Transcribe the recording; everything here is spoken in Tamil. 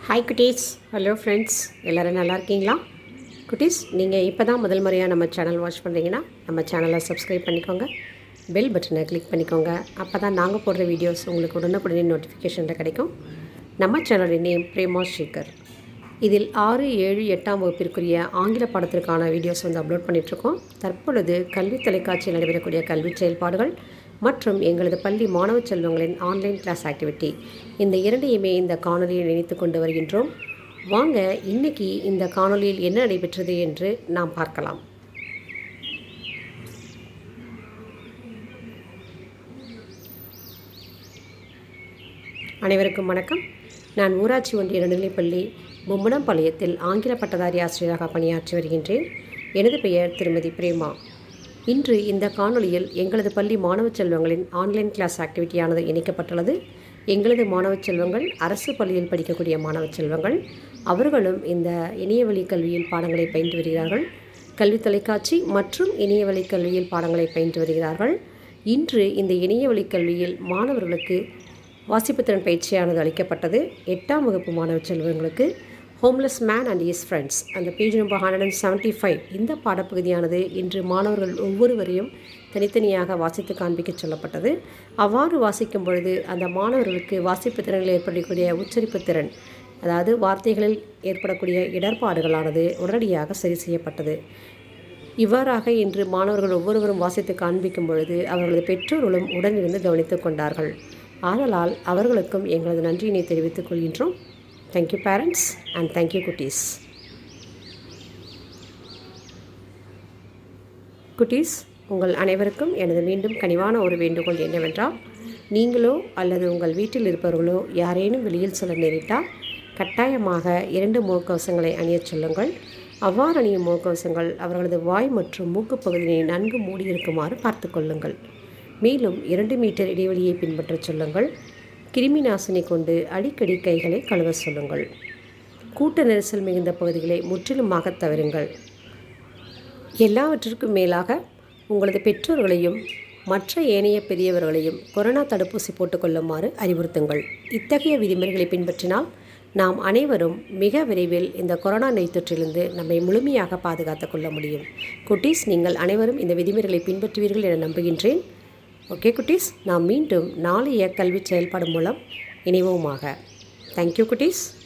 ஹாய் குட்டீஸ் ஹலோ ஃப்ரெண்ட்ஸ் எல்லோரும் நல்லா இருக்கீங்களா குட்டீஸ் நீங்கள் இப்போ தான் முதல் முறையாக நம்ம சேனல் வாட்ச் பண்ணுறீங்கன்னா நம்ம சேனலை சப்ஸ்கிரைப் பண்ணிக்கோங்க பெல் பட்டனை கிளிக் பண்ணிக்கோங்க அப்போ தான் நாங்கள் போடுற வீடியோஸ் உங்களுக்கு உடனுக்குடனே நோட்டிஃபிகேஷனில் கிடைக்கும் நம்ம சேனலின் நேம் பிரேமா ஷேகர் இதில் ஆறு ஏழு எட்டாம் வகுப்பிற்குரிய ஆங்கில பாடத்திற்கான வீடியோஸ் வந்து அப்லோட் பண்ணிகிட்ருக்கோம் தற்பொழுது கல்வி தொலைக்காட்சியில் நடைபெறக்கூடிய கல்வி செயல்பாடுகள் மற்றும் எங்களது பள்ளி மாணவ செல்வங்களின் ஆன்லைன் கிளாஸ் ஆக்டிவிட்டி இந்த இரண்டையுமே இந்த காணொலியில் இணைத்து கொண்டு வருகின்றோம் வாங்க இன்னைக்கு இந்த காணொலியில் என்ன நடைபெற்றது என்று நாம் பார்க்கலாம் அனைவருக்கும் வணக்கம் நான் ஊராட்சி ஒன்றிய நடுநிலைப்பள்ளி பொம்மனம்பாளையத்தில் ஆங்கில பட்டதாரி ஆசிரியராக பணியாற்றி வருகின்றேன் எனது பெயர் திருமதி பிரேமா இன்று இந்த காணொளியில் எங்களது பள்ளி மாணவ செல்வங்களின் ஆன்லைன் கிளாஸ் ஆக்டிவிட்டியானது இணைக்கப்பட்டுள்ளது எங்களது மாணவ செல்வங்கள் அரசு பள்ளியில் படிக்கக்கூடிய மாணவ செல்வங்கள் அவர்களும் இந்த இணையவழி கல்வியில் பாடங்களை பயின்று வருகிறார்கள் கல்வி தொலைக்காட்சி மற்றும் இணையவழி கல்வியில் பாடங்களை பயின்று வருகிறார்கள் இன்று இந்த இணையவழி கல்வியில் மாணவர்களுக்கு வாசிப்புத்திறன் பயிற்சியானது அளிக்கப்பட்டது எட்டாம் வகுப்பு மாணவ செல்வங்களுக்கு homeless man and his friends அந்த page number hundred and seventy five இந்த பாடப்பகுதியானது இன்று மாணவர்கள் ஒவ்வொருவரையும் தனித்தனியாக வாசித்து காண்பிக்க சொல்லப்பட்டது அவ்வாறு வாசிக்கும் பொழுது அந்த மாணவர்களுக்கு வாசிப்பு திறனில் ஏற்படக்கூடிய உச்சரிப்பு திறன் அதாவது வார்த்தைகளில் ஏற்படக்கூடிய இடர்பாடுகளானது உடனடியாக சரி செய்யப்பட்டது இவ்வாறாக இன்று மாணவர்கள் ஒவ்வொருவரும் வாசித்து காண்பிக்கும் பொழுது அவர்களது பெற்றோர்களும் உடனிருந்து கவனித்துக் கொண்டார்கள் ஆதலால் அவர்களுக்கும் எங்களது நன்றியினை தெரிவித்துக் கொள்கின்றோம் தேங்க்யூ பேரண்ட்ஸ் அண்ட் தேங்க்யூ குட்டீஸ் குட்டீஸ் உங்கள் அனைவருக்கும் எனது மீண்டும் கனிவான ஒரு வேண்டுகோள் என்னவென்றால் நீங்களோ அல்லது உங்கள் வீட்டில் இருப்பவர்களோ யாரேனும் வெளியில் செல்ல நேரிட்டால் கட்டாயமாக இரண்டு முகக்கவசங்களை அணியச் சொல்லுங்கள் அவ்வாறு அணியும் முகக்கவசங்கள் அவர்களது வாய் மற்றும் மூக்கு பகுதியை நன்கு மூடியிருக்குமாறு பார்த்து கொள்ளுங்கள் மேலும் இரண்டு மீட்டர் இடைவெளியை பின்பற்றச் சொல்லுங்கள் கிருமி நாசினி கொண்டு அடிக்கடி கைகளை கழுவ சொல்லுங்கள் கூட்ட நெரிசல் மிகுந்த பகுதிகளை முற்றிலுமாக தவிருங்கள் எல்லாவற்றிற்கும் மேலாக உங்களது பெற்றோர்களையும் மற்ற ஏனைய பெரியவர்களையும் கொரோனா தடுப்பூசி போட்டுக்கொள்ளுமாறு அறிவுறுத்துங்கள் இத்தகைய விதிமுறைகளை பின்பற்றினால் நாம் அனைவரும் மிக விரைவில் இந்த கொரோனா நோய் தொற்றிலிருந்து நம்மை முழுமையாக பாதுகாத்து கொள்ள முடியும் குட்டீஸ் நீங்கள் அனைவரும் இந்த விதிமுறைகளை பின்பற்றுவீர்கள் என நம்புகின்றேன் ஓகே குட்டீஸ் நாம் மீண்டும் நாளைய கல்வி செயல்பாடு மூலம் இணைவோமாக தேங்க்யூ குட்டீஸ்